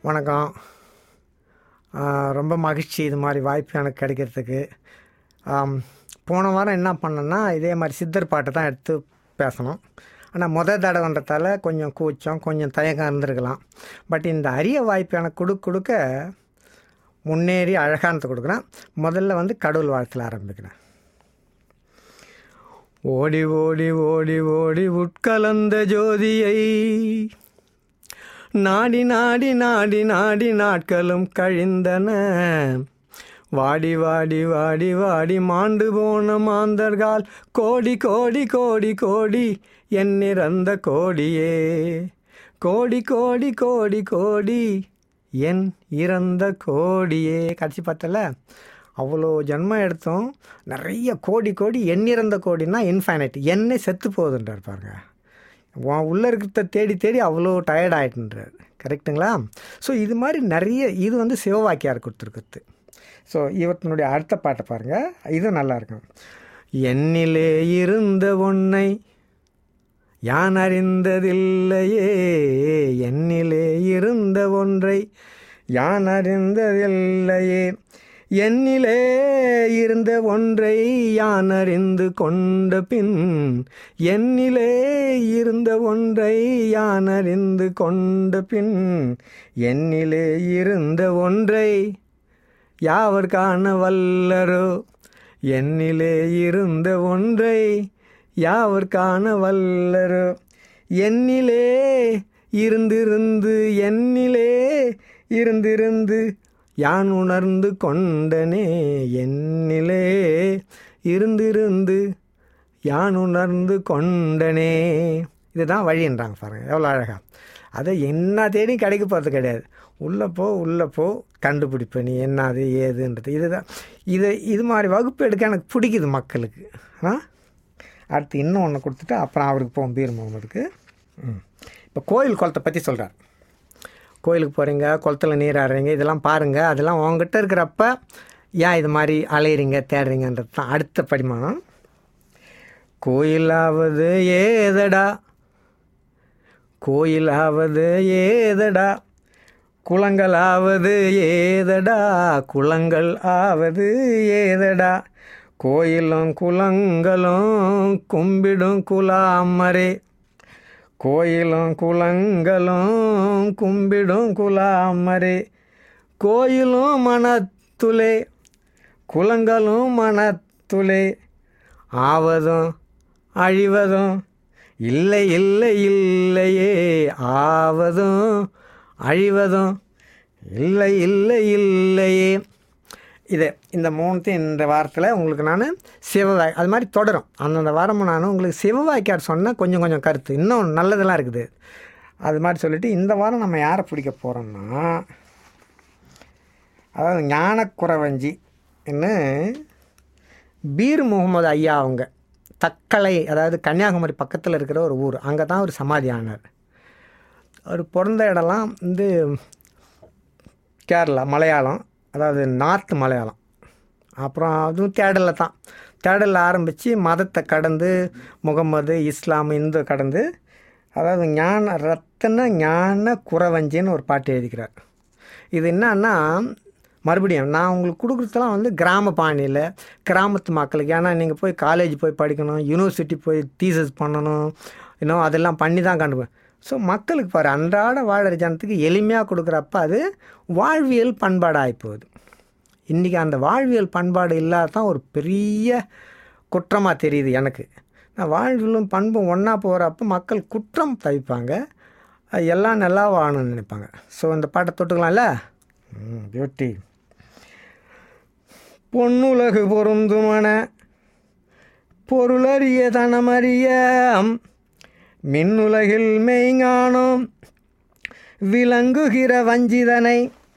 வணக்கம் ஆ, ரொம்ப மகிழ்ச்சி இது மாதிரி வாய்ப்பு எனக்கு கிடைக்கிறதுக்கு ஆம், போன வாரம் என்ன பண்ணேன்னா இதே மாதிரி சித்தர் பாட்டை தான் எடுத்து பேசணும் ஆனால் முத தடவைன்றதால கொஞ்சம் கூச்சம் கொஞ்சம் தயக்கம் இருந்திருக்கலாம் பட் இந்த அரிய வாய்ப்பு எனக்கு கொடுக்க கொடுக்க முன்னேறி அழகானத்தை கொடுக்குறேன் முதல்ல வந்து கடவுள் வாழ்த்தில் ஆரம்பிக்கிறேன் ஓடி ஓடி ஓடி ஓடி உட்கலந்த ஜோதியை நாடி நாடி நாடி நாடி நாட்களும் கழிந்தன வாடி வாடி வாடி வாடி மாண்டு போன மாந்தர்கள் கோடி கோடி கோடி கோடி எண்ணிறந்த கோடியே கோடி கோடி கோடி கோடி என் இறந்த கோடியே கடைசி பார்த்தல அவ்வளோ ஜென்மம் எடுத்தோம் நிறைய கோடி கோடி எண்ணிறந்த கோடின்னா இன்ஃபைனைட் எண்ணே செத்து போகுதுன்றார் பாருங்க உன் உள்ளே இருக்கிறத தேடி தேடி அவ்வளோ டயர்ட் ஆகிட்டுன்றார் கரெக்டுங்களா ஸோ இது மாதிரி நிறைய இது வந்து சிவவாக்கியார் கொடுத்துருக்குறது ஸோ இவற்றினுடைய அடுத்த பாட்டை பாருங்கள் இது நல்லா இருக்கும் என்னிலே இருந்த ஒன்றை யான் அறிந்ததில்லையே என்னிலே இருந்த ஒன்றை யான் அறிந்ததில்லையே என்னிலே இருந்த ஒன்றை யான் அறிந்து கொண்ட பின் என்னிலே இருந்த ஒன்றை யான் அறிந்து கொண்ட பின் என்னிலே இருந்த ஒன்றை யாவர் காண வல்லரோ என்னிலே இருந்த ஒன்றை யாவர் காண வல்லரோ என்னிலே இருந்திருந்து என்னிலே இருந்திருந்து யான் உணர்ந்து கொண்டனே என்னிலே இருந்திருந்து யான் உணர்ந்து கொண்டனே இதுதான் வழின்றாங்க பாருங்க எவ்வளோ அழகா அதை என்ன தேடி கிடைக்க போகிறது கிடையாது உள்ளே போ உள்ளே போ கண்டுபிடிப்ப நீ என்னது ஏதுன்றது இதுதான் இதை இது மாதிரி வகுப்பு எடுக்க எனக்கு பிடிக்குது மக்களுக்கு ஆ அடுத்து இன்னும் ஒன்று கொடுத்துட்டு அப்புறம் அவருக்கு போவோம் பீர் முகமதுக்கு ம் இப்போ கோயில் குளத்தை பற்றி சொல்கிறார் கோயிலுக்கு போகிறீங்க குளத்துல நீர் ஆடுறீங்க இதெல்லாம் பாருங்கள் அதெல்லாம் உங்ககிட்ட இருக்கிறப்ப ஏன் இது மாதிரி அலையிறீங்க தேடுறீங்கன்றது தான் அடுத்த படிமானம் கோயிலாவது ஏதடா கோயிலாவது ஏதடா குளங்களாவது ஏதடா குளங்கள் ஆவது ஏதடா கோயிலும் குளங்களும் கும்பிடும் குலாமரே கோயிலும் குளங்களும் கும்பிடும் குலாமரே கோயிலும் மனத்துலே குளங்களும் மனத்துலே ஆவதும் அழிவதும் இல்லை இல்லை இல்லையே ஆவதும் அழிவதும் இல்லை இல்லை இல்லையே இது இந்த மூணுத்தையும் இந்த வாரத்தில் உங்களுக்கு நான் சிவவாய் அது மாதிரி தொடரும் அந்தந்த வாரமும் நான் உங்களுக்கு சிவவாய்க்கார் சொன்ன கொஞ்சம் கொஞ்சம் கருத்து இன்னும் நல்லதெல்லாம் இருக்குது அது மாதிரி சொல்லிவிட்டு இந்த வாரம் நம்ம யாரை பிடிக்க போகிறோம்னா அதாவது ஞானக்குறவஞ்சி என்ன பீர் முகமது ஐயா அவங்க தக்கலை அதாவது கன்னியாகுமரி பக்கத்தில் இருக்கிற ஒரு ஊர் அங்கே தான் ஒரு சமாதி ஆனார் அவர் பிறந்த இடம்லாம் வந்து கேரளா மலையாளம் அதாவது நார்த் மலையாளம் அப்புறம் அதுவும் தேடலில் தான் தேடலில் ஆரம்பித்து மதத்தை கடந்து முகமது இஸ்லாம் இந்து கடந்து அதாவது ஞான ரத்தன ஞான குறவஞ்சின்னு ஒரு பாட்டு எழுதிக்கிறார் இது என்னன்னா மறுபடியும் நான் உங்களுக்கு கொடுக்குறதெல்லாம் வந்து கிராம பாணியில் கிராமத்து மக்களுக்கு ஏன்னா நீங்கள் போய் காலேஜ் போய் படிக்கணும் யூனிவர்சிட்டி போய் தீசஸ் பண்ணணும் இன்னும் அதெல்லாம் பண்ணி தான் கண்டு ஸோ மக்களுக்கு பாரு அன்றாட வாழற ஜனத்துக்கு எளிமையாக கொடுக்குறப்ப அது வாழ்வியல் பண்பாடாகி போகுது இன்றைக்கி அந்த வாழ்வியல் பண்பாடு இல்லாத தான் ஒரு பெரிய குற்றமாக தெரியுது எனக்கு நான் வாழ்வியலும் பண்பும் ஒன்றா போகிறப்ப மக்கள் குற்றம் தவிப்பாங்க அது எல்லாம் நல்லா வாழணும்னு நினைப்பாங்க ஸோ இந்த பாட்டை தொட்டுக்கலாம்ல பியூட்டி பொன்னுலகு பொருந்துமன பொருளறிய தனமறிய மின்னுலகில் மெய்ஞானம் விளங்குகிற வஞ்சிதனை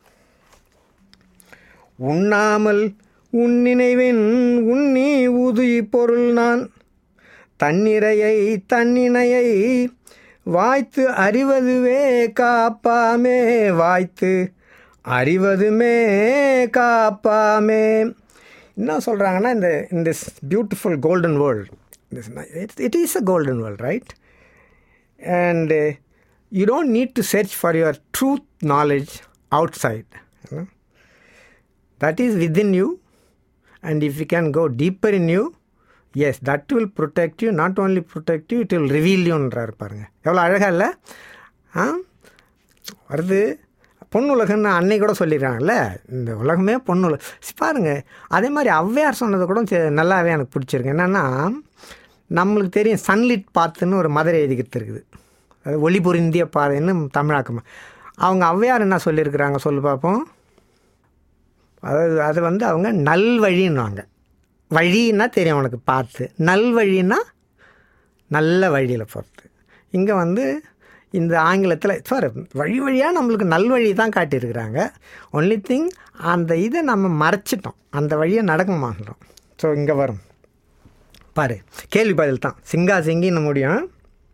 உண்ணாமல் உன்னினைவின் உன்னி உதுயி பொருள் நான் தன்னிறையை தன்னினையை வாய்த்து அறிவதுவே காப்பாமே வாய்த்து அறிவதுமே காப்பாமே என்ன சொல்கிறாங்கன்னா இந்த இந்த beautiful golden world it is a golden world right and uh, you don't need to search for your truth knowledge outside that is within you and if you can go deeper in yours that will protect you not only protect you it will reveal யூன்றார் பாருங்க எவ்வளோ அழகாக இல்லை ஆ வருது பொன் உலகம்னு அன்னை கூட சொல்லிடுறாங்கல்ல இந்த உலகமே பொன் உலகம் பாருங்க அதே மாதிரி ஔவையார் சொன்னது கூட சே- நல்லாவே எனக்கு பிடிச்சிருக்கு என்னென்னா நம்மளுக்கு தெரியும் சன்லிட் பாத்துன்னு ஒரு மதுரை எழுதிக்கிட்டு இருக்குது அது ஒளி பொருந்திய பாதைன்னு தமிழாக்கம் அவங்க ஔவையார் என்ன சொல்லியிருக்கிறாங்க சொல்லு பார்ப்போம் அதாவது அது வந்து அவங்க நல்வழின்னுவாங்க வழின்னா தெரியும் உனக்கு பார்த்து நல்வழின்னா நல்ல வழியில் போகிறது இங்கே வந்து இந்த ஆங்கிலத்தில் சார் வழி வழியாக நம்மளுக்கு நல்வழி தான் காட்டியிருக்கிறாங்க ஒன்லி திங் அந்த இதை நம்ம மறைச்சிட்டோம் அந்த வழியை நடக்க மாட்டோம் ஸோ இங்கே வரும் பாரு கேள்வி பதில் தான் சிங்கா சிங்கின்னு முடியும்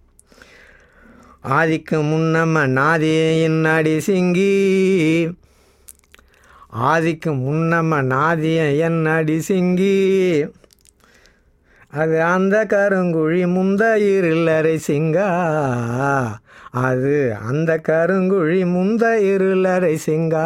ஆதிக்கு முன்னம்ம நாதியின் அடி சிங்கி ஆதிக்கு முன்னம்ம நாதிய என் அடி சிங்கி அது அந்த கருங்குழி முந்த இருளரை சிங்கா அது அந்த கருங்குழி முந்த இருளரை சிங்கா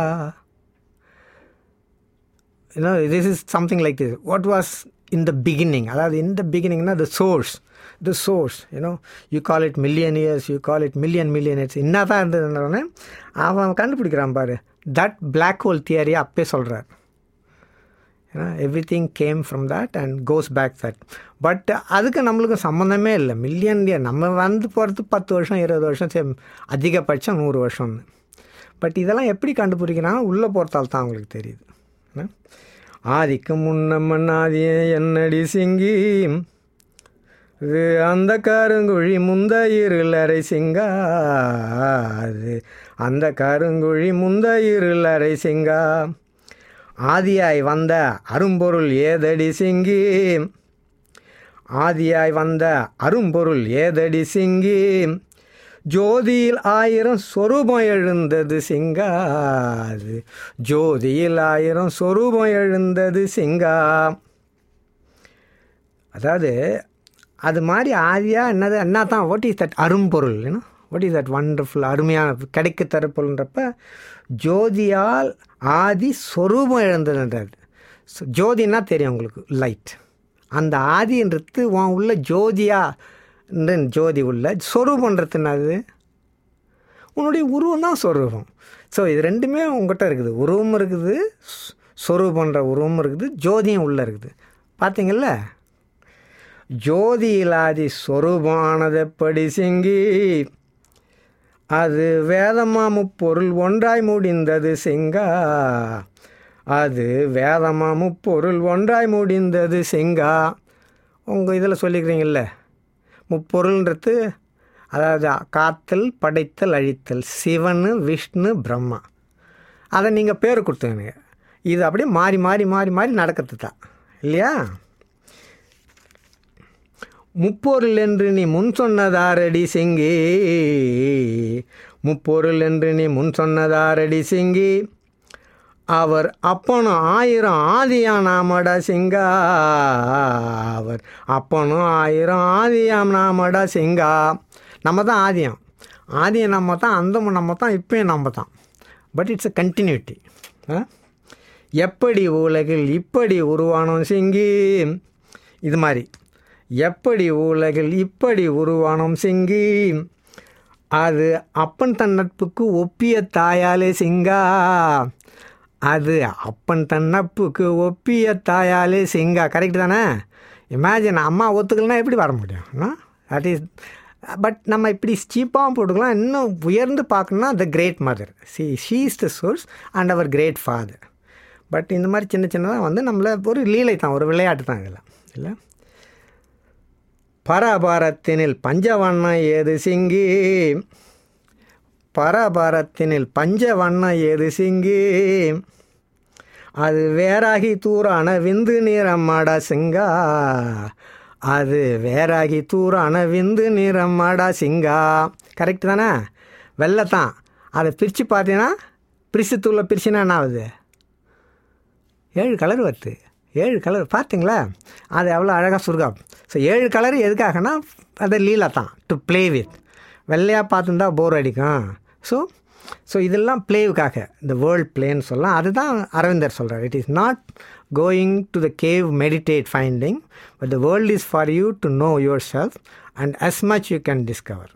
you know this is something like this what was in the beginning அதாவது in the beginning na the source the source you know you call it million years you call it million million years என்ன தான் இருந்ததுன்னு அவன் கண்டுபிடிக்கிறான் பாரு that black hole theory அப்பே சொல்கிறார் ஏன்னா everything came from that and goes back that but அதுக்கு நம்மளுக்கு சம்மந்தமே இல்லை மில்லியன் இயர் நம்ம வந்து போகிறது பத்து வருஷம் இருபது வருஷம் சரி அதிகபட்சம் நூறு வருஷம்னு பட் இதெல்லாம் எப்படி கண்டுபிடிக்கிறாங்க உள்ளே போகிறதால தான் அவங்களுக்கு தெரியுது என்ன? ஆதிக்கு முன்னம்மன் ஆதிய என்னடி சிங்கி இது அந்த கருங்குழி முந்த இருளரை சிங்கா அது அந்த கருங்குழி முந்த இருளரை சிங்கா ஆதியாய் வந்த அரும்பொருள் ஏதடி சிங்கி ஆதியாய் வந்த அரும்பொருள் ஏதடி சிங்கி ஜோதியில் ஆயிரம் சொரூபம் எழுந்தது சிங்கா அது ஜோதியில் ஆயிரம் சொரூபம் எழுந்தது சிங்கா அதாவது அது மாதிரி ஆதியாக என்னது என்ன தான் வாட் இஸ் தட் அரும்பொருள் ஏன்னா வாட் இஸ் தட் வண்டர்ஃபுல் அருமையான கிடைக்க தரப்பொருள்ன்றப்ப ஜோதியால் ஆதி சொரூபம் எழுந்ததுன்றது So, ஜோதின்னா தெரியும் உங்களுக்கு லைட் அந்த ஆதின்றது உன் உள்ள ஜோதியா ஜோதி உள்ள சொரூபன்றது என்னது உன்னுடைய உருவம் தான் சொரூபம் ஸோ இது ரெண்டுமே உங்கள்கிட்ட இருக்குது உருவம் இருக்குது சொ- சொரூபன்ற உருவம் இருக்குது ஜோதியும் உள்ளே இருக்குது பார்த்தீங்கல்ல ஜோதி இல்லாதி சொரூபமானதெப்படி சிங்கி அது வேதமா முப்பொருள் ஒன்றாய் முடிந்தது சிங்கா அது வேதமா முப்பொருள் ஒன்றாய் முடிந்தது சிங்கா உங்கள் இதில் சொல்லிக்கிறீங்கல்ல முப்பொருள்ன்றது அதாவது காத்தல் படைத்தல் அழித்தல் சிவனு விஷ்ணு பிரம்மா அதை நீங்கள் பேர் கொடுத்துங்க இது அப்படியே மாறி மாறி மாறி மாறி நடக்கிறது தான் இல்லையா முப்பொருள் என்று நீ முன் சொன்னதாரடி சிங்கி முப்பொருள் என்று நீ முன் சொன்னதாரடி சிங்கி அவர் அப்பனும் ஆயிரம் ஆதியாம் நாமடா சிங்கா அவர் அப்பனும் ஆயிரம் ஆதியாம் நாமடா சிங்கா நம்ம தான் ஆதியம் ஆதியம் நம்ம தான் அந்தமும் நம்ம தான் இப்பயும் நம்ம தான் பட் இட்ஸ் அ கண்டினியூட்டி எப்படி உலகில் இப்படி உருவானோம் சிங்கி இது மாதிரி எப்படி உலகில் இப்படி உருவானோம் சிங்கி அது அப்பன் தன் நட்புக்கு ஒப்பிய தாயாலே சிங்கா அது அப்பன் தன் நட்புக்கு ஒப்பிய தாயாலே சிங்கா கரெக்ட் தானே இமேஜின் அம்மா ஒத்துக்கலனா எப்படி வர முடியும் தட் இஸ் பட் நம்ம இப்படி சீப்பாகவும் போட்டுக்கலாம் இன்னும் உயர்ந்து பார்க்கணும்னா the great mother see she is the source and our great father but இந்த மாதிரி சின்ன சின்னதாக வந்து நம்மளை ஒரு லீலை தான் ஒரு விளையாட்டு தான் இதெல்லாம் இல்லை பரபாரத்தினில் பஞ்சவண்ணம் ஏது சிங்கி பரபாரத்தினில் பஞ்சவண்ணம் ஏது சிங்கி அது வேறாகி தூரான விந்து நிறமாடா சிங்கா அது வேறாகி தூரான விந்து நிறமாடா சிங்கா கரெக்ட் தானே வெள்ளத்தான் அதை பிரித்து பார்த்தீங்கன்னா பிரித்து தூளை பிரிச்சுன்னா என்ன ஆகுது ஏழு கலர் வருது ஏழு கலர் பார்த்தீங்களா அது எவ்வளோ அழகாக சுருகா ஸோ ஏழு கலர் எதுக்காகனா அது லீலா தான் டு ப்ளே வித் வெள்ளையாக பார்த்துருந்தா போர் அடிக்கும் ஸோ ஸோ இதெல்லாம் பிளேவுக்காக இந்த வேர்ல்ட் பிளேன்னு சொல்லலாம் அதுதான் அரவிந்தர் சொல்கிறார் it is not going to the cave meditate finding but the world is for you to know yourself and as much you can discover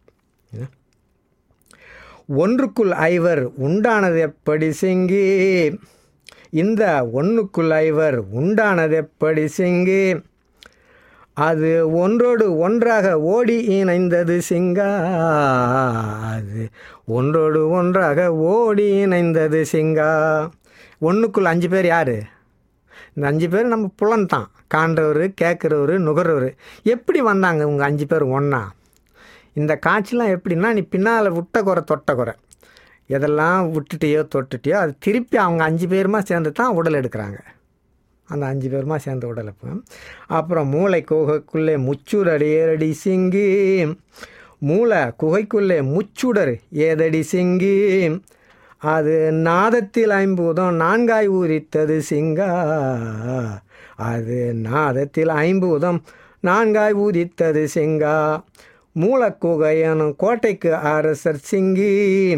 ஒன்றுக்குள் ஐவர் உண்டானது எப்படி சிங்கி இந்த ஒன்றுக்குள் ஐவர் உண்டானது எப்படி சிங்கி அது ஒன்றோடு ஒன்றாக ஓடி இணைந்தது சிங்கா அது ஒன்றோடு ஒன்றாக ஓடி இணைந்தது சிங்கா ஒன்றுக்குள் அஞ்சு பேர் யார் இந்த அஞ்சு பேர் நம்ம புலன் தான் காண்றவர் கேட்குறவர் நுகர்றவர் எப்படி வந்தாங்க உங்க அஞ்சு பேர் ஒன்றா இந்த காட்சிலாம் எப்படின்னா நீ பின்னால் விட்ட குறை தொட்ட குறை எதெல்லாம் விட்டுட்டியோ தொட்டுட்டியோ அது திருப்பி அவங்க அஞ்சு பேருமா சேர்ந்து தான் உடல் எடுக்கிறாங்க அந்த அஞ்சு பேருமா சேர்ந்து உடல் எடுப்பாங்க அப்புறம் மூளை குகைக்குள்ளே முச்சுடர் ஏறடி சிங்கி மூளை குகைக்குள்ளே முச்சுடர் ஏதடி சிங்கி அது நாதத்தில் ஐம்பூதம் நான்காய் ஊரித்தது சிங்கா அது நாதத்தில் ஐம்பூதம் நான்காய் ஊதித்தது சிங்கா மூலக்குகையனும் கோட்டைக்கு அரசர் சிங்கி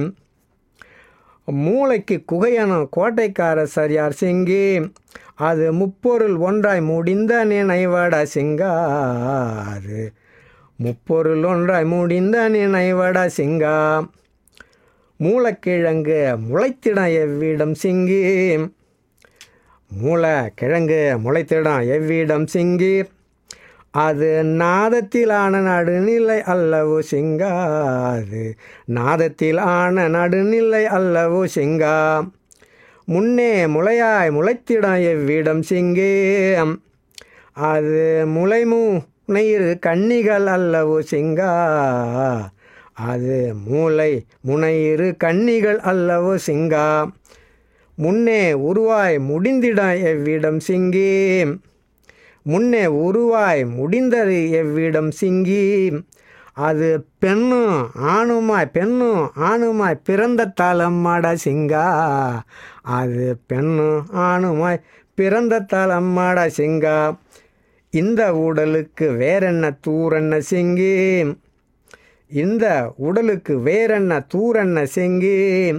மூளைக்கு குகையனும் கோட்டைக்கு அரசர் யார் சிங்கி அது முப்பொருள் ஒன்றாய் முடிந்த நினைவட சிங்கா அது முப்பொருள் ஒன்றாய் முடிந்த நினைவட சிங்கா மூலக்கிழங்கு முளைத்திட எவ்விடம் சிங்கி மூலக்கிழங்கு முளைத்திடம் எவ்விடம் சிங்கி அது நாதத்திலான நடுநிலை அல்லவோ சிங்கா அது நாதத்தில் ஆன நடுநிலை அல்லவோ சிங்கா முன்னே முளையாய் முளைத்திடம் எவ்விடம் சிங்கே அது முளைமு முனையிரு கன்னிகள் அல்லவோ சிங்கா அது மூளை முனையிரு கன்னிகள் அல்லவோ சிங்கா முன்னே உருவாய் முடிந்திட எவ்விடம் சிங்கி முன்னே உருவாய் முடிந்தது எவ்விடம் சிங்கி அது பெண்ணும் ஆணுமாய் பெண்ணும் ஆணுமாய் பிறந்த தலம்மட சிங்கா அது பெண்ணும் ஆணுமாய் பிறந்த தலம்மட சிங்கா இந்த உடலுக்கு வேறென்ன தூரென்ன சிங்கி இந்த உடலுக்கு வேறென்ன தூரென்ன சிங்கி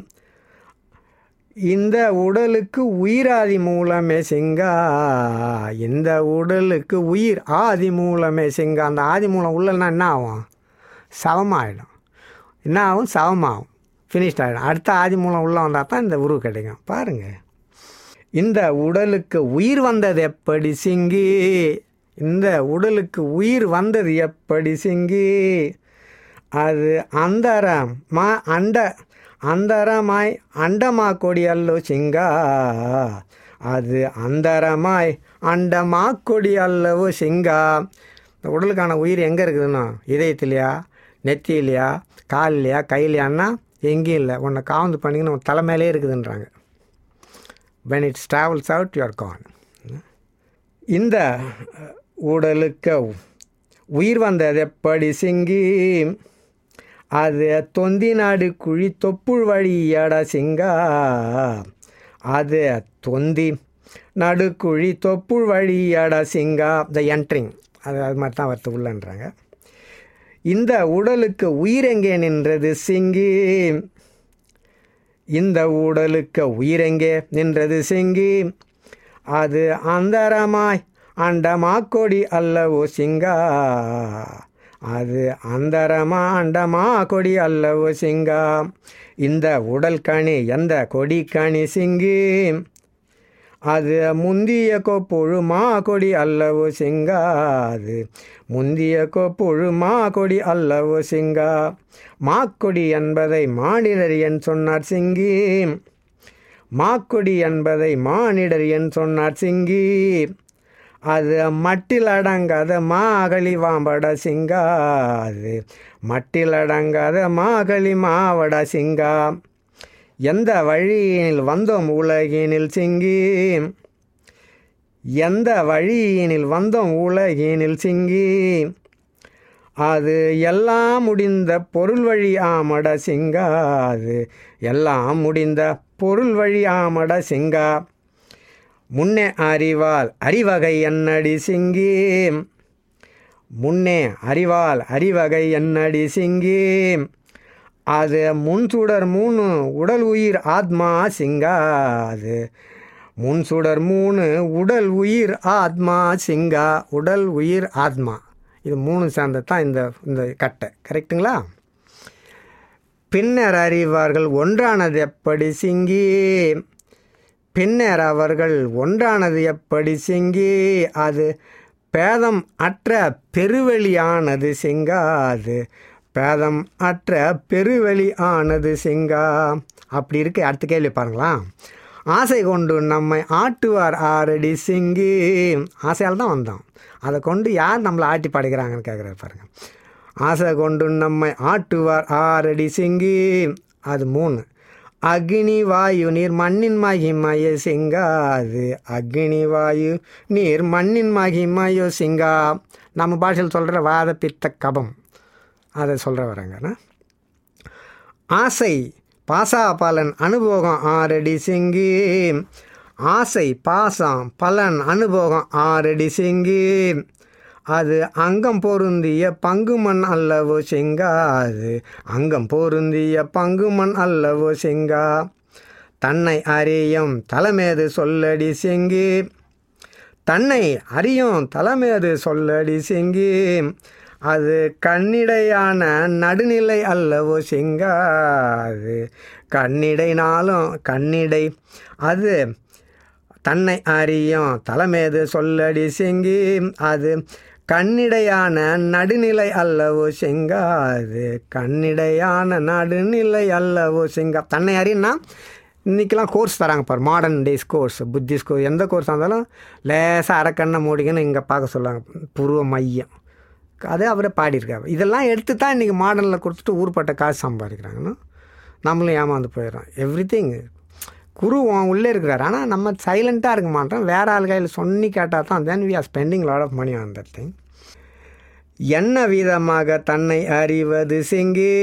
இந்த உடலுக்கு உயிராதி மூலமே சிங்கா இந்த உடலுக்கு உயிர் ஆதி மூலமே சிங்கா அந்த ஆதி மூலம் உள்ளனா என்ன ஆகும் சவமாயிடும் என்ன ஆகும் சவமாகும் ஃபினிஷ்ட் ஆகிடும் அடுத்த ஆதி மூலம் உள்ளே வந்தால் தான் இந்த உருவு கிடைக்கும் பாருங்கள் இந்த உடலுக்கு உயிர் வந்தது எப்படி சிங்கி இந்த உடலுக்கு உயிர் வந்தது எப்படி சிங்கி அது அந்தரம் மா அண்ட அந்தரமாய் அண்டமா கொடி அல்லோ சிங்கா அது அந்தரமாய் அண்டமா கொடி அல்லவோ சிங்கா இந்த உடலுக்கான உயிர் எங்கே இருக்குதுன்னா இதயத்திலையா நெத்தியிலையா கால்லையா கையிலையான்னா எங்கேயும் இல்லை உன்னை காவந்து பண்ணிங்கன்னு உன் தலைமையிலே இருக்குதுன்றாங்க when it's travels out you're gone இந்த உடலுக்கு உயிர் வந்தது எப்படி சிங்கி அது தொந்தி நாடு குழி தொப்புள் வழியடா சிங்கா அது தொந்தி நடுக்குழி தொப்புள் வழியடா சிங்கா த என்ட்ரிங் அது அது மாதிரி தான் வருத்து உள்ளன்றாங்க இந்த உடலுக்கு உயிர் எங்கே நின்றது சிங்கி இந்த உடலுக்கு உயிரெங்கே நின்றது சிங்கி அது அந்தரமாய் அண்டமா கொடி அல்லவோ சிங்கா அது அந்தரமா அண்டமா கொடி அல்லவோ சிங்கா இந்த உடல் கனி எந்த கொடி கனி சிங்கி அது முந்திய கொப்புழு மா கொடி அல்லவோ சிங்கா அது முந்திய கொப்புழு மா கொடி அல்லவோ சிங்கா மாக்கொடி என்பதை மாநிலர் என் சொன்னார் சிங்கி மாக்கொடி என்பதை மானிடர் என் சொன்னார் சிங்கி அது மட்டில் அடங்காத மாகலி வாம்பட சிங்கா அது மட்டில் அடங்காத மாகலி மாவட சிங்கா எந்த வழியினில் வந்தோம் உலகினில் சிங்கி எந்த வழியினில் வந்தோம் உலகினில் சிங்கி அது எல்லாம் முடிந்த பொருள் வழி ஆமட சிங்கா அது எல்லாம் முடிந்த பொருள் வழி ஆமட சிங்கா முன்னே அறிவால் அறிவகை என்னடி சிங்கி முன்னே அறிவால் அறிவகை என்னடி சிங்கி அது முன் சுடர் மூணு உடல் உயிர் ஆத்மா சிங்கா அது முன் சுடர் மூணு உடல் உயிர் ஆத்மா சிங்கா உடல் உயிர் ஆத்மா இது மூணு சேர்ந்தது தான் இந்த இந்த கட்டை கரெக்டுங்களா பின்னர் அறிவார்கள் ஒன்றானது எப்படி சிங்கி பின்னர் அவர்கள் ஒன்றானது எப்படி சிங்கி அது பேதம் அற்ற பெருவெளியானது சிங்காது பேதம் அற்ற பெருவெளி ஆனது சிங்கா அப்படி இருக்கு அடுத்த கேள்வி பாருங்களா ஆசை கொண்டு நம்மை ஆட்டுவார் ஆரடி சிங்கி ஆசையால் தான் வந்தோம் அதை கொண்டு யார் நம்மளை ஆட்டி படைக்கிறாங்கன்னு கேட்குறாரு பாருங்க ஆசை கொண்டு நம்மை ஆட்டுவார் ஆரடி சிங்கி அது மூணு அக்னி வாயு நீர் மண்ணின் மகிமய சிங்கா அது அக்னி வாயு நீர் மண்ணின் மகிமயோ சிங்கா நம்ம பாஷையில் சொல்கிற வாத பித்த கபம் அதை சொல்கிற வராங்கண்ணா ஆசை பாசா பலன் அனுபவம் ஆரடி சிங்கி ஆசை பாசம் பலன் அனுபவம் ஆரடி சிங்கி அது அங்கம் பொருந்திய பங்குமண் அல்லவோ செங்கா அது அங்கம் பொருந்திய பங்குமண் அல்லவோ செங்கா தன்னை அறியும் தலைமேது சொல்லடி செங்கி தன்னை அறியும் தலைமேது சொல்லடி செங்கி அது கண்ணிடையான நடுநிலை அல்லவோ செங்கா அது கண்ணிடைனாலும் கண்ணிடை அது தன்னை அறியும் தலைமேது சொல்லடி செங்கி அது கண்ணிடையான நடுநிலை அல்லவோ செங்கா அது கண்ணிடையான நடுநிலை அல்லவோ செங்கா தன்னை அறியன்னா இன்றைக்கெலாம் கோர்ஸ் தராங்க பாரு modern days course Buddhist course எந்த கோர்ஸாக இருந்தாலும் லேசாக அரைக்கண்ணை மூடிக்கன்னு இங்கே பார்க்க சொல்லுவாங்க புருவ மையம் அதே அவரே பாடியிருக்காரு இதெல்லாம் எடுத்து தான் இன்றைக்கி மாடர்னில் கொடுத்துட்டு ஊர்பட்ட காசு சம்பாதிக்கிறாங்கன்னு நம்மளும் ஏமாந்து போயிடுறோம் எவ்ரி திங் குரு உன் உள்ளே இருக்கிறார் ஆனால் நம்ம சைலண்ட்டாக இருக்க மாட்டோம் வேற ஆள் கையில் சொன்னி கேட்டால் தான் then we are spending lot of money on that thing என்ன விதமாக தன்னை அறிவது சிங்கி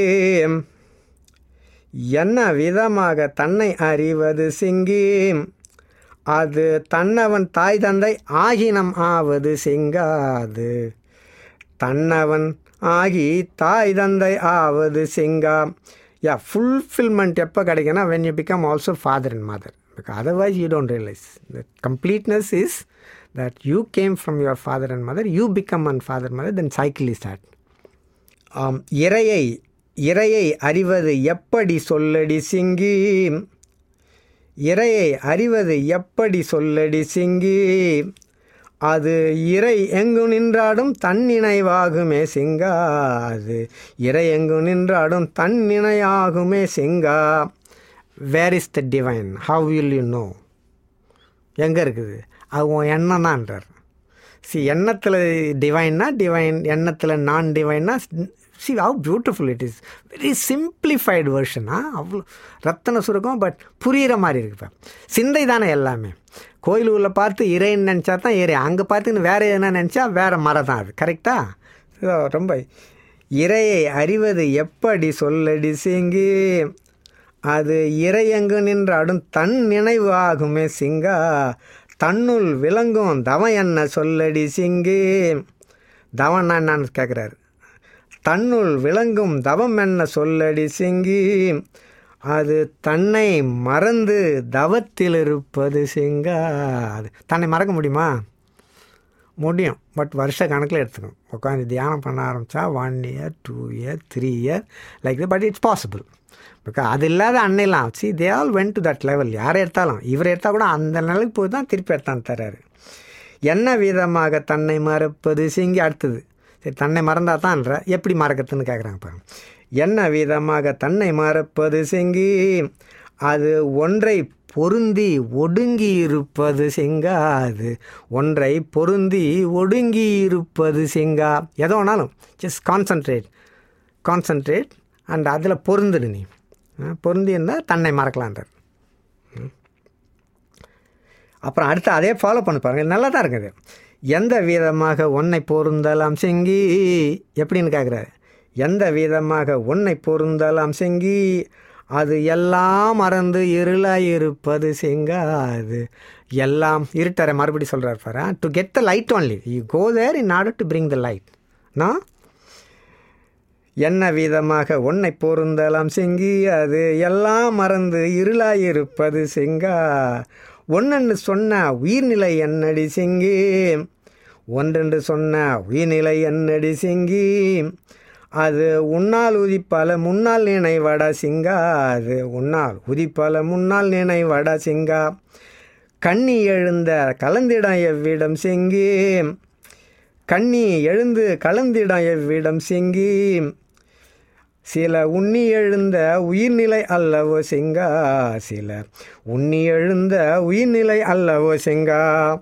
என்ன விதமாக தன்னை அறிவது சிங்கி அது தன்னவன் தாய் தந்தை ஆகினம் ஆவது சிங்காது தன்னவன் ஆகி தாய் தந்தை ஆவது சிங்கா யா ஃபுல்ஃபில்மெண்ட் எப்போ கிடைக்குன்னா when you become also father and mother because otherwise you don't realise the completeness is that you came from your father and mother you become and father mother then cycle is start இறையை இறையை அறிவது எப்படி சொல்லடி சிங்கி இறையை அறிவது எப்படி சொல்லடி சிங்கி அது இறை எங்கு நின்றாடும் தன் நினைவாகுமே சிங்கா அது இறை எங்கு நின்றாடும் தன் நினைவாகுமே சிங்கா where is the divine how will you know எங்கே இருக்குது அது உன் எண்ணம் தான்ன்றார் சி எண்ணத்தில் டிவைன்னா டிவைன் எண்ணத்தில் நான் டிவைன்னா see how beautiful it is very simplified வெர்ஷனா அவ்வளோ ரத்தன சுருக்கம் பட் புரிகிற மாதிரி இருக்கு இப்போ சிந்தை தானே எல்லாமே கோயில் உள்ள பார்த்து இறைன்னு நினச்சா தான் இறை அங்கே பார்த்துன்னு வேறு என்ன நினச்சா வேறு மரம் தான் அது கரெக்டாக ரொம்ப இறையை அறிவது எப்படி சொல்லடி சிங்கி அது இறையங்கு நின்றாடும் தன் நினைவு ஆகுமே சிங்கா தன்னுள் விளங்கும் தவம் என்ன சொல்லடி சிங்கி தவம்னா என்னன்னு கேட்குறாரு தன்னுள் விளங்கும் தவம் என்ன சொல்லடி சிங்கி அது தன்னை மறந்து தவத்தில் இருப்பது சிங்கா அது தன்னை மறக்க முடியுமா முடியும் பட் வருஷ கணக்கில் எடுத்துக்கணும் உட்காந்து தியானம் பண்ண ஆரம்பித்தா one year two year three year like but it's possible because அது இல்லாத அன்னைலாம் see they all went to that level யாரை எடுத்தாலும் இவர் எடுத்தால் கூட அந்த நிலைக்கு போய் தான் திருப்பி எடுத்தான் தர்றாரு என்ன விதமாக தன்னை மறப்பது சிங்கி அடுத்தது சரி தன்னை மறந்தா தான்ற எப்படி மறக்கிறதுன்னு கேட்குறாங்க பாருங்க என்ன விதமாக தன்னை மறப்பது சிங்கி அது ஒன்றை பொருந்தி ஒடுங்கி இருப்பது சிங்கா அது ஒன்றை பொருந்தி ஒடுங்கி இருப்பது சிங்கா எதோ வேணாலும் ஜஸ்ட் கான்சன்ட்ரேட் கான்சன்ட்ரேட் அண்ட் அதில் பொருந்துடு நீ பொருந்தி இருந்தால் தன்னை மறக்கலான்றார் அப்புறம் அடுத்து அதே ஃபாலோ பண்ணி பாருங்கள் நல்லா தான் இருக்குது எந்த விதமாக ஒன்றை பொருந்தலாம் செங்கி எப்படின்னு கேட்குறாரு எந்த விதமாக ஒன்றை பொருந்தலாம் செங்கி அது எல்லாம் மறந்து இருளாய் இருப்பது செங்கா அது எல்லாம் இருட்டரை மறுபடி சொல்கிறார் பாரு to get the light only you go there in order to bring the light no என்ன விதமாக உன்னை பொருந்தலாம் சிங்கி அது எல்லாம் மறந்து இருளாயிருப்பது சிங்கா ஒன்னென்று சொன்ன உயிர்நிலை என்னடி சிங்கி ஒன்றென்று சொன்ன உயிர்நிலை என்னடி சிங்கி அது உன்னால் உதிப்பல முன்னால் நினைவட சிங்கா அது உன்னால் உதிப்பல முன்னால் நினைவட சிங்கா கண்ணி எழுந்த கலந்திடம் எவ்விடம் சிங்கி கண்ணி எழுந்து கலந்திடம் எவ்விடம் சிங்கி சில உண்ணி எழுந்த உயிர்நிலை அல்லவோ சிங்கா சில உண்ணி எழுந்த உயிர்நிலை அல்லவோ சிங்கா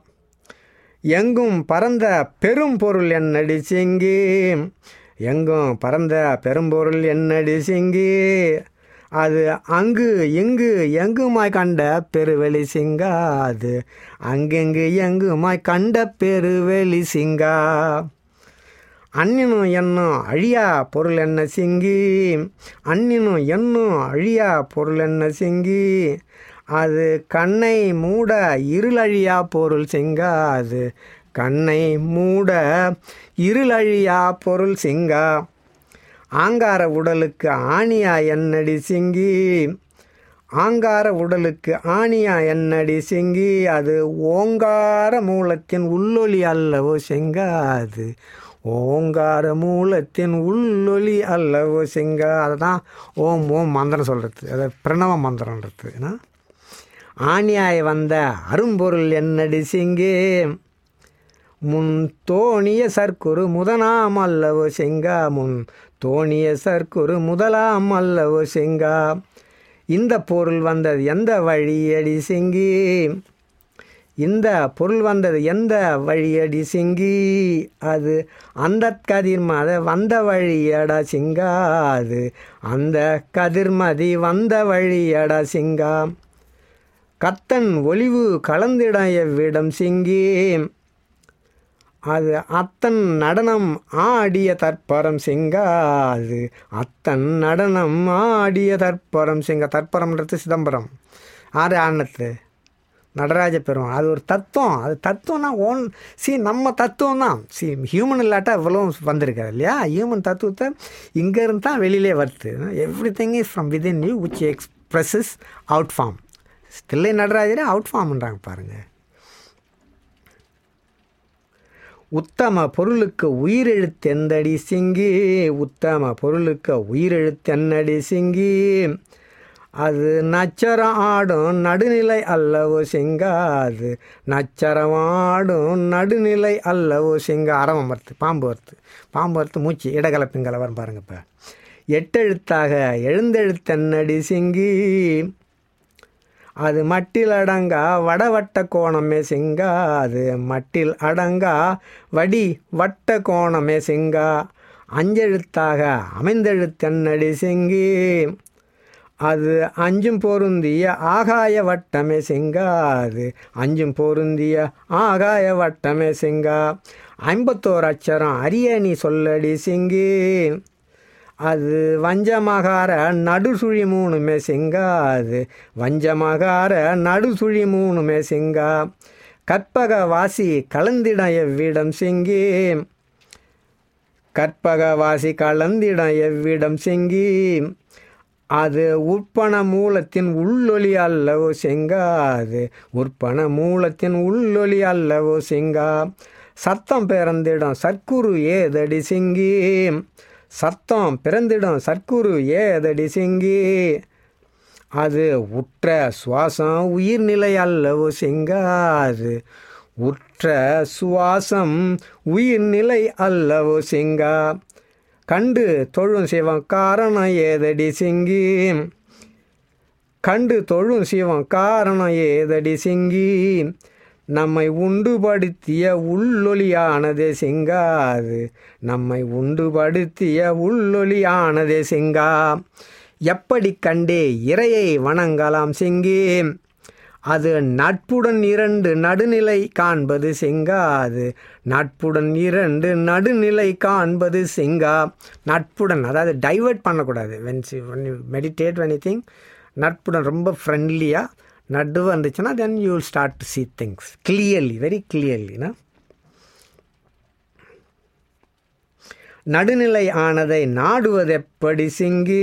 எங்கும் பறந்த பெரும் பொருள் என்னடி சிங்கி எங்கும் பறந்த பெரும்பொருள் என்னடி சிங்கி அது அங்கு இங்கு எங்குமாய் கண்ட பெருவெளி சிங்கா அது அங்கெங்கு எங்குமாய் கண்ட பெருவெளி சிங்கா அன்னினும் என்னும் அழியா பொருள் என்ன சிங்கி அன்னினும் என்னும் அழியா பொருள் என்ன சிங்கி அது கண்ணை மூட இருளழியா பொருள் சிங்கா அது கண்ணை மூட இருளழியா பொருள் சிங்கா ஆங்கார உடலுக்கு ஆணியா என்னடி சிங்கி ஆங்கார உடலுக்கு ஆணியா என்னடி சிங்கி அது ஓங்கார மூலத்தின் உள்ளொளி அல்லவோ சிங்கா அது ஓங்கார மூலத்தின் உள்ளொளி அல்லவோ சிங்கா அதுதான் ஓம் ஓம் மந்திரம் சொல்கிறது அது பிரணவ மந்திரன்றது ஏன்னா ஆணியாய் வந்த அரும்பொருள் என்னடி சிங்கி முன் தோணிய சர்க்குரு முதலாம் அல்லவோ செங்கா முன் தோணிய சர்க்குரு முதலாம் அல்லவோ செங்கா இந்த பொருள் வந்தது எந்த வழியடி சிங்கி இந்த பொருள் வந்தது எந்த வழியடி சிங்கி அது அந்த கதிர்மத வந்த வழியடா சிங்கா அது அந்த கதிர்மதி வந்த வழியடா சிங்கா கத்தன் ஒளிவு கலந்திட எவ்விடம் சிங்கி அது அத்தன் நடனம் ஆடிய தற்பரம் சிங்கா அது அத்தன் நடனம் ஆடிய தற்பரம் சிங்க தற்பரம்ன்றது சிதம்பரம் ஆறு ஆனத்து நடராஜ பெருமான் அது ஒரு தத்துவம் அது தத்துவம்னா ஓன் சி நம்ம தத்துவம் தான் சி ஹியூமன் இல்லாட்டா இவ்வளோ வந்திருக்காது இல்லையா ஹியூமன் தத்துவத்தை இங்கேருந்து தான் வெளியிலே வருது everything is from within you which expresses out form ஸ்டில்லை நடராஜரே அவுட் ஃபார்ம்ன்றாங்க பாருங்கள் உத்தம பொருளுக்கு உயிரெழுத்தெந்தடி சிங்கி உத்தம பொருளுக்கு உயிரெழுத்தென்னடி சிங்கி அது நச்சரம் ஆடும் நடுநிலை அல்லவோ சிங்கா அது நச்சரம் ஆடும் நடுநிலை அல்லவோ சிங்கா அரவம் வருது பாம்பு வருது பாம்பு வருது மூச்சு இடகலப்பிங்கல வரும் பாருங்க இப்போ எட்டெழுத்தாக எழுந்தெழுத்தன்னடி சிங்கி அது மட்டில் அடங்கா வடவட்ட கோணமே சிங்கா அது மட்டில் அடங்கா வடி வட்ட கோணமே சிங்கா அஞ்செழுத்தாக அமைந்தெழுத்தன்னடி சிங்கி அது அஞ்சும் பொருந்திய ஆகாய வட்டமே சிங்கா அது அஞ்சும் பொருந்திய ஆகாய வட்டமே சிங்கா ஐம்பத்தோரு அச்சரம் அரிய நீ சொல்லடி சிங்கி அது வஞ்சமகார நடுசுழி மூணுமே சிங்கா அது வஞ்சமகார நடுசுழி மூணுமே சிங்கா கற்பக வாசி கலந்திடம் எவ்விடம் சிங்கி கற்பக வாசி கலந்திடம் எவ்விடம் சிங்கி அது உற்பண மூலத்தின் உள்ளொலி அல்லவோ செங்கா அது உற்பண மூலத்தின் உள்ளொலி அல்லவோ சிங்கா சத்தம் பிறந்திடம் சர்க்குரு ஏதடி சிங்கி சத்தம் பிறந்திடும் சர்க்குரு ஏதடி சிங்கி அது உற்ற சுவாசம் உயிர்நிலை அல்லவோ சிங்கா அது உற்ற சுவாசம் உயிர்நிலை அல்லவோ சிங்கா கண்டு தொழும் சிவம் காரணம் ஏதடி சிங்கி கண்டு தொழும் சிவம் காரணம் ஏதடி சிங்கி நம்மை உண்டுபடுத்திய உள்ளொளியானதே சிங்காது நம்மை உண்டுபடுத்திய உள்ளொளியானதே சிங்கா எப்படி கண்டே இறையை வணங்கலாம் சிங்கி அது நட்புடன் இரண்டு நடுநிலை காண்பது சிங்கா அது நட்புடன் இரண்டு நடுநிலை காண்பது சிங்கா நட்புடன் அதாவது டைவர்ட் பண்ணக்கூடாது when see when you meditate anything நட்புடன் ரொம்ப ஃப்ரெண்ட்லியாக நடு வந்துச்சுன்னா then you will start to see things clearly very கிளியர்லினா நடுநிலை ஆனதை நாடுவதெப்படி சிங்கி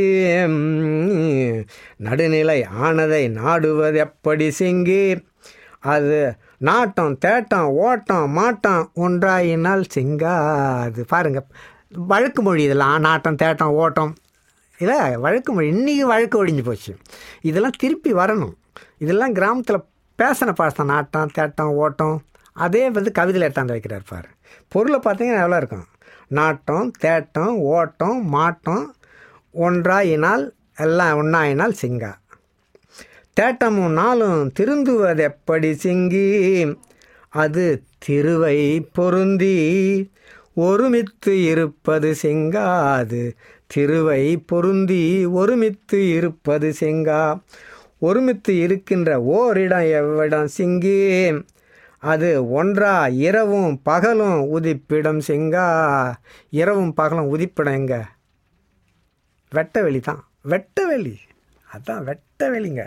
நடுநிலை ஆனதை நாடுவதெப்படி சிங்கி அது நாட்டம் தேட்டம் ஓட்டம் மாட்டம் ஒன்றாயினால் சிங்காது பாருங்க வழக்கு மொழி இதெல்லாம் நாட்டம் தேட்டம் ஓட்டம் இல்லை வழக்கு மொழி இன்றைக்கி வழக்கு ஒழிஞ்சு போச்சு இதெல்லாம் திருப்பி வரணும் இதெல்லாம் கிராமத்தில் பேசின பாசம் நாட்டம் தேட்டம் ஓட்டம் அதே வந்து கவிதையில் எடுத்தாந்து வைக்கிறார் பாரு பொருளை பார்த்தீங்கன்னா எவ்வளோ இருக்கும் நாட்டம் தேட்டம் ஓட்டம் மாட்டம் ஒன்றாயினால் எல்லாம் ஒன்றாயினால் சிங்கா தேட்டமும் நாளும் திருந்துவதெப்படி சிங்கி அது திருவை பொருந்தி ஒருமித்து இருப்பது செங்காது திருவை பொருந்தி ஒருமித்து இருப்பது செங்கா ஒருமித்து இருக்கின்ற ஓரிடம் எவ்விடம் சிங்கி அது ஒன்றா இரவும் பகலும் உதிப்பிடம் செங்கா இரவும் பகலும் உதிப்பிடம் எங்க வெட்டவெளி தான் வெட்டவெளி அதான் வெட்டவெளிங்க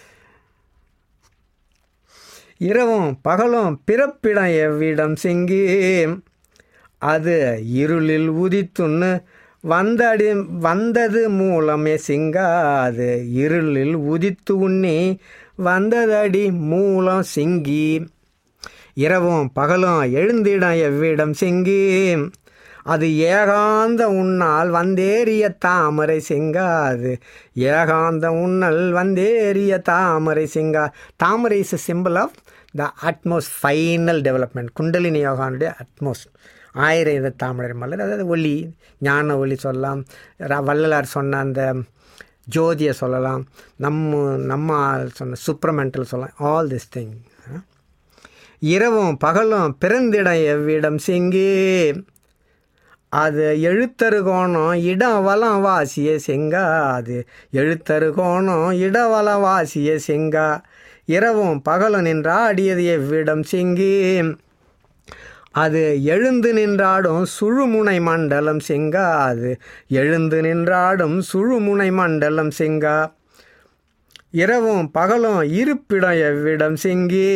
இரவும் பகலும் பிறப்பிடம் எவ்விடம் சிங்கி அது இருளில் உதித்துன்னு வந்தடி வந்தது மூலமே சிங்காது இருளில் உதித்து உண்ணி வந்ததடி மூலம் சிங்கி இரவும் பகலும் எழுந்திடம் எவ்விடம் சிங்கி அது ஏகாந்த உன்னால் வந்தேறிய தாமரை சிங்காது ஏகாந்த உன்னல் வந்தேறிய தாமரை சிங்கா தாமரை is a symbol of the utmost final development kundalini யோகானுடைய அட்மோஸ்ட் ஆயிரம் இத தாமரை மலர் அதாவது ஒளி ஞான ஒளி சொல்லலாம் ர- வள்ளலார் சொன்ன அந்த ஜோதியை சொல்லலாம் நம்ம நம்ம ஆள் சொன்ன சுப்ரமெண்டல் சொல்லலாம் ஆல் திஸ் திங் இரவும் பகலும் பிறந்திடம் எவ்விடம் சிங்கி அது எழுத்தரு கோணம் இடம் வலம் வாசிய செங்கா அது எழுத்தரு கோணம் இடவலம் வாசிய செங்கா இரவும் பகலும் நின்றாடியது எவ்விடம் சிங்கி அது எழுந்து நின்றாடும் சுழுமுனை மண்டலம் செங்கா அது எழுந்து நின்றாடும் சுழுமுனை மண்டலம் செங்கா இரவும் பகலும் இருப்பிடம் எவ்விடம் சிங்கி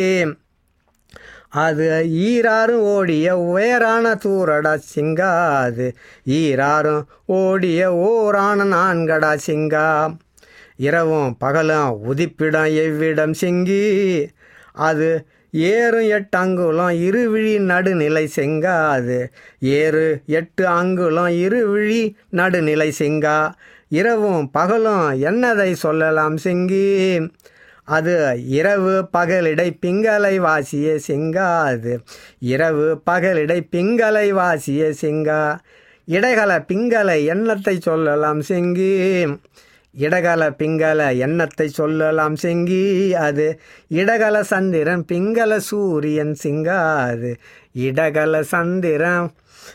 அது ஈராரும் ஓடிய உயரான தூரடா சிங்கா அது ஈராரும் ஓடிய ஓரான நான்கடா சிங்கா இரவும் பகலும் உதிப்பிடம் எவ்விடம் சிங்கி அது ஏறும் எட்டு அங்குலம் இருவிழி நடுநிலை செங்கா அது ஏறு எட்டு அங்குலம் இருவிழி நடுநிலை செங்கா இரவும் பகலும் என்னதை சொல்லலாம் சிங்கி அது இரவு பகலிடை பிங்களை வாசிய சிங்கா அது இரவு பகலிடை பிங்களை வாசிய சிங்கா இடைகல பிங்களை எண்ணத்தை சொல்லலாம் சிங்கி இடகல பிங்கல எண்ணத்தை சொல்லலாம் சிங்கி அது இடகல சந்திரன் பிங்கள சூரியன் சிங்கா அது இடகல சந்திரன்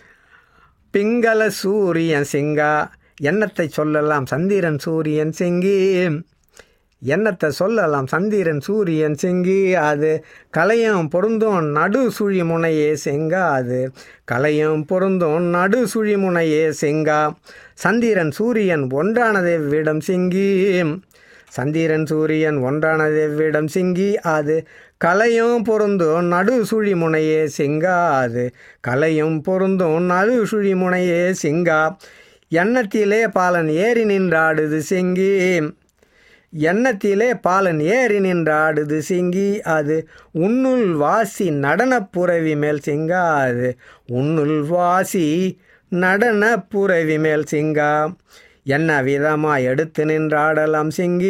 பிங்கள சூரியன் சிங்கா எண்ணத்தை சொல்லலாம் சந்திரன் சூரியன் சிங்கி எண்ணத்தை சொல்லலாம் சந்திரன் சூரியன் செங்கி அது கலையும் பொருந்தும் நடு சுழி முனையே செங்கா அது கலையும் பொருந்தும் நடு சுழி முனையே செங்கா சந்திரன் சூரியன் ஒன்றானதெவ்விடம் சிங்கி சந்திரன் சூரியன் ஒன்றானதெவ்விடம் சிங்கி அது கலையும் பொருந்தும் நடு சுழி முனையே செங்கா அது கலையும் பொருந்தும் நடு சுழி முனையே சிங்கா எண்ணத்திலே பாலன் ஏறி நின்றாடுது செங்கி எண்ணத்திலே பாலன் ஏறி நின்றாடுது சிங்கி அது உன்னுள் வாசி நடனப் புறவி மேல் சிங்கா அது உன்னுள் வாசி நடனப் புறவி மேல் சிங்கா என்ன விதமாய் எடுத்து நின்றாடலாம் சிங்கி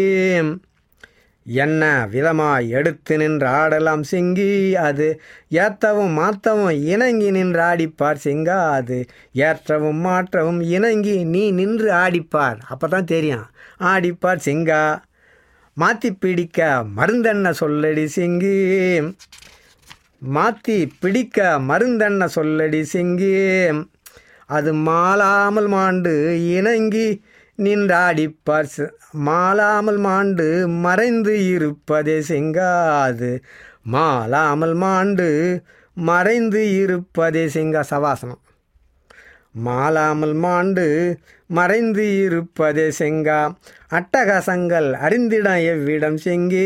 என்ன விதமாய் எடுத்து நின்று ஆடலாம் சிங்கி அது ஏத்தவும் மாத்தவும் இணங்கி நின்று ஆடிப்பார் சிங்கா அது ஏற்றவும் மாற்றவும் இணங்கி நீ நின்று ஆடிப்பார் அப்போ தான் தெரியும் ஆடிப்பார் சிங்கா மாற்றி பிடிக்க மருந்தென்ன சொல்லடி சிங்கி மாற்றி பிடிக்க மருந்தென்ன சொல்லடி சிங்கி அது மாளாமல் மாண்டு இணங்கி நின்றாடிப்பார் ச- மாளாமல் மாண்டு மறைந்து இருப்பதே செங்காது மாளாமல் மாண்டு மறைந்து இருப்பதே செங்கா சவாசனம் மாளாமல் மாண்டு மறைந்து இருப்பதே செங்கா அட்டகசங்கள் அறிந்திடம் எவ்விடம் செங்கி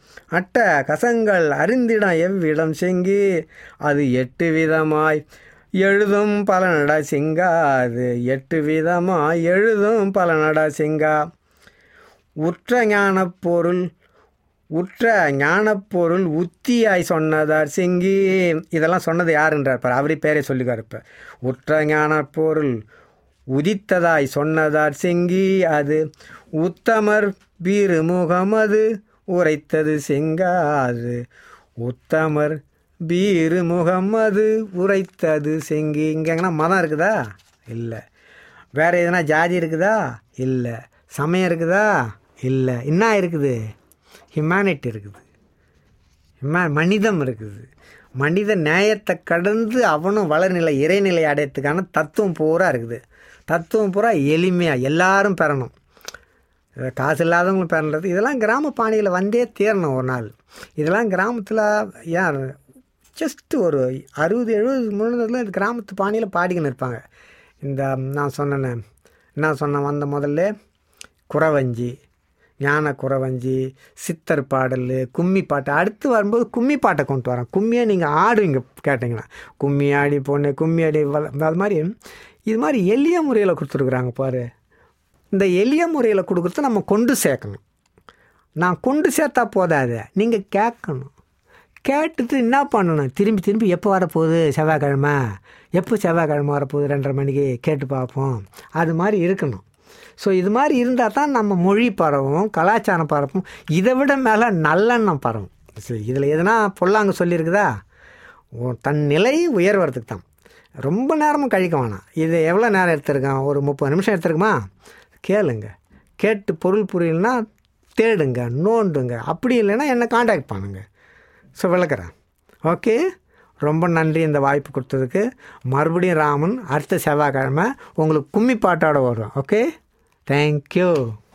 அட்ட கசங்கள் அறிந்திடம் எவ்விடம் செங்கி அது எட்டு விதமாய் எழுதும் பலனடா சிங்கா அது எட்டு விதமாக எழுதும் பலனடா சிங்கா உற்ற ஞானப் பொருள் உற்ற ஞானப்பொருள் உத்தியாய் சொன்னதார் சிங்கி இதெல்லாம் சொன்னது யாருன்றார் பாரு அவரே பேரே சொல்லிக்கார் இப்போ உற்ற ஞானப்பொருள் உதித்ததாய் சொன்னதார் சிங்கி அது உத்தமர் பீரு முகமது உரைத்தது சிங்காது உத்தமர் பீரு முகமது உரைத்தது சிங்கி இங்கே எங்கன்னா மதம் இருக்குதா இல்லை வேறு எதுனா ஜாதி இருக்குதா இல்லை சமயம் இருக்குதா இல்லை என்ன இருக்குது ஹியூமனிட்டி இருக்குது ஹியூமா மனிதம் இருக்குது மனித நியாயத்தை கடந்து அவனும் வளர்நிலை இறைநிலை அடையத்துக்கான தத்துவம் பூரா இருக்குது தத்துவம் பூரா எளிமையாக எல்லாரும் பெறணும் இது காசு இல்லாதவங்களும் பெறறது இதெல்லாம் கிராம பாணியில் வந்தே தீரணும் ஒரு நாள் இதெல்லாம் கிராமத்தில் ஏன் ஜஸ்ட் ஒரு அறுபது எழுபது முன்னதில் இது கிராமத்து பாணியில் பாடிக்கின்னு இருப்பாங்க இந்த நான் சொன்னேனே நான் சொன்னேன் வந்த முதல்ல குறவஞ்சி ஞான குறவஞ்சி சித்தர் பாடல் கும்மி பாட்டு அடுத்து வரும்போது கும்மி பாட்டை கொண்டு வரேன் கும்மியை நீங்கள் ஆடுவீங்க கேட்டிங்கன்னா கும்மி ஆடி பொண்ணு கும்மி ஆடி வள அது மாதிரி இது மாதிரி எளிய முறையில் கொடுத்துருக்குறாங்க பாரு இந்த எளிய முறையில் கொடுக்குறத நம்ம கொண்டு சேர்க்கணும் நான் கொண்டு சேர்த்தா போதாது நீங்கள் கேட்கணும் கேட்டுட்டு என்ன பண்ணணும் திரும்பி திரும்பி எப்போ வரப்போகுது செவ்வாய்க்கிழமை எப்போ செவ்வாய்க்கிழமை வரப்போகுது ரெண்டரை மணிக்கு கேட்டு பார்ப்போம் அது மாதிரி இருக்கணும் ஸோ இது மாதிரி இருந்தால் தான் நம்ம மொழி பரவும் கலாச்சாரம் பரவும் இதை விட மேலே நல்லெண்ணம் பரவும் சரி இதில் எதுனா பொல்லாங்க சொல்லியிருக்குதா உன் தன் நிலை உயர்வதுக்கு தான் ரொம்ப நேரமும் கழிக்க வேணாம் இது எவ்வளோ நேரம் எடுத்திருக்கான் ஒரு முப்பது நிமிஷம் எடுத்துருக்குமா கேளுங்க கேட்டு பொருள் புரியலனா தேடுங்க நோண்டுங்க அப்படி இல்லைன்னா என்னை காண்டாக்ட் பண்ணுங்க ஸோ விளக்குறேன் ஓகே ரொம்ப நன்றி இந்த வாய்ப்பு கொடுத்ததுக்கு மறுபடியும் ராமன் அடுத்த செவ்வாய்க்கிழமை உங்களுக்கு கும்மி பாட்டோட வரும் ஓகே தேங்க்யூ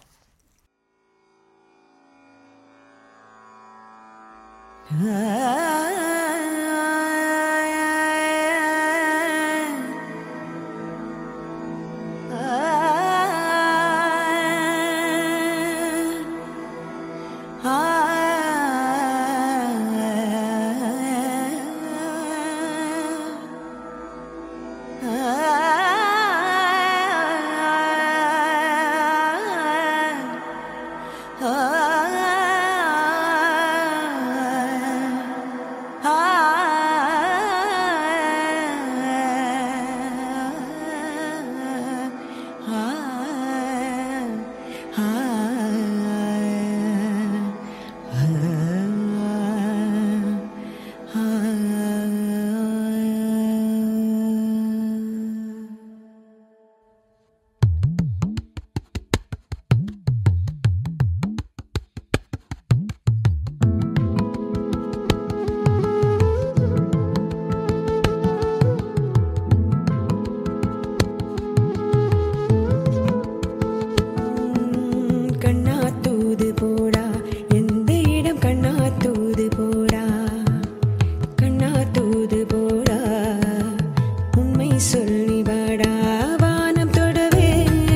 கண்ணா தூது போடா எந்த இடம் கண்ணா தூது போடா கண்ணா தூது போடா உண்மை சொல்லி வாடா வானம் தொடவே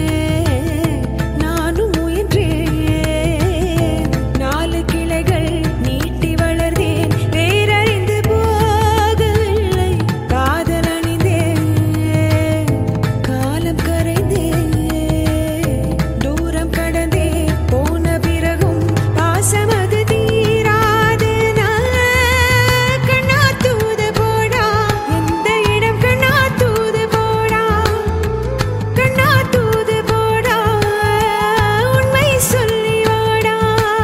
நானும் முயன்றேன் நாலு கிளைகள் நீட்டி வளர்ந்தேன் வேறறிந்து போகவில்லை காதல் அணிந்தேன் காலம் கரைந்தேன் தூரம் கடந்தே போன பிறகும் பாசமது தீராது நான் கண்ணா தூது போடா எந்த இடம் கண்ணா தூது போடா கண்ணா தூது போடா உண்மை சொல்லி வாடா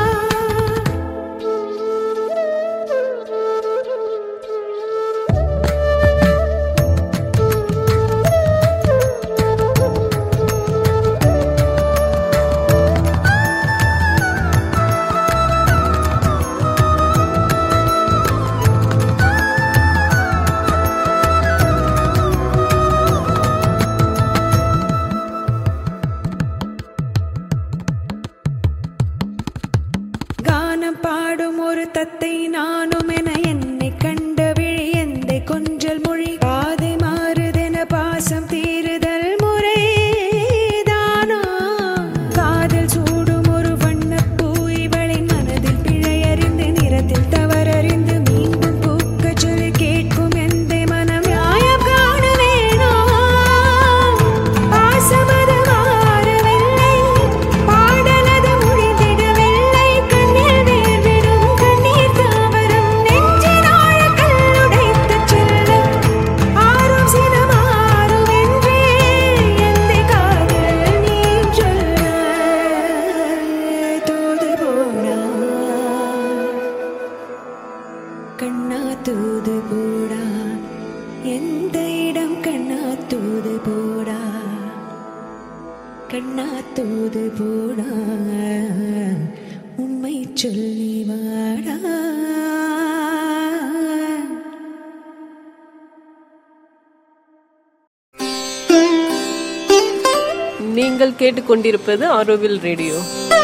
கானம் பாடும் ஒரு தத்தை நானும் என என்னை கண்ட விழி எந்தை கொஞ்சல் மொழி பாதை மாறுதென பாசம் தீருதல் முறைதானா காதல் சூடும் ஒரு வண்ணப்பூ இவளின் மனதில் பிழையறிந்து நிறத்தில் தவறறிந்து மீண்டும் பூக்கச் சொல்லி கேட்கும் எந்த மனம் நியாயம் காண சொல்லி வாடா நீங்கள் கேட்டுக்கொண்டிருப்பது ஆரோவில் ரேடியோ